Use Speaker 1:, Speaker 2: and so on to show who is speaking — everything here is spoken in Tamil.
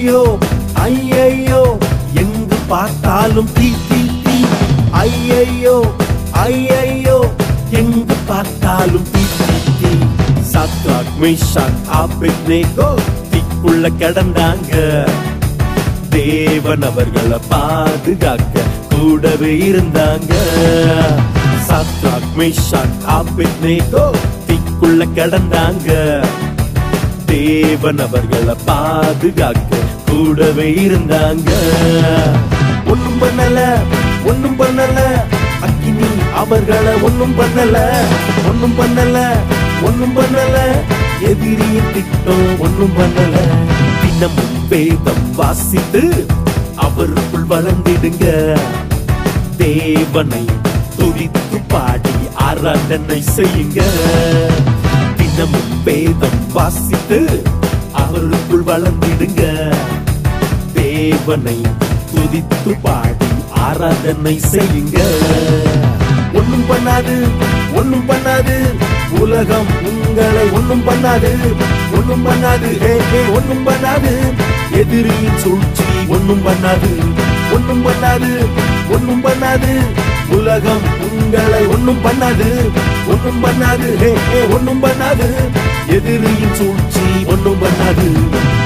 Speaker 1: ஐயையோ ஐயையோ எங்கு பார்த்தாலும் தீ தீ தீ ஐயையோ ஐயையோ எங்கு பார்த்தாலும் தீ தீ தீ சாத்ராக் மேஷாக் ஆபேத்நேகோ தீக்குள்ள கிடந்தாங்க தேவன் அவர்களை பாதுகாக்க கூடவே இருந்தாங்க சாத்ராக் மேஷாக் ஆபேத்நேகோ தீக்குள்ள கிடந்தாங்க தேவன் அவர்களை பாதுகாக்க கூடவே இருந்தாங்க ஒண்ணும் பண்ணல ஒண்ணும் பண்ணல அக்கினி அவர்களை ஒண்ணும் பண்ணல ஒண்ணும் பண்ணல ஒண்ணும் பண்ணல எதிரியின் திட்டம் ஒண்ணும் பண்ணல தினமும் வேதம் வாசித்து அவருக்குள் வளர்ந்திடுங்க தேவனை துதித்து பாடி ஆராதனை செய்யுங்க தினமும் வேதம் வாசித்து அவருக்குள் வளர்ந்திடுங்க தேவனை துதித்து பாடி ஆராதனை செய்யுங்க ஒண்ணும் பண்ணாது ஒண்ணும் பண்ணாது உலகம் உங்களை ஒண்ணும் பண்ணாது ஒண்ணும் பண்ணாது ஏ ஏ ஒண்ணும் பண்ணாது எதிரியின் சூழ்ச்சி ஒண்ணும் பண்ணாது ஒண்ணும் பண்ணாது ஒண்ணும் பண்ணாது உலகம் உங்களை ஒண்ணும் பண்ணாது ஒண்ணும் பண்ணாது ஏ ஏ ஒண்ணும் பண்ணாது எதிரியின் சூழ்ச்சி ஒண்ணும் பண்ணாது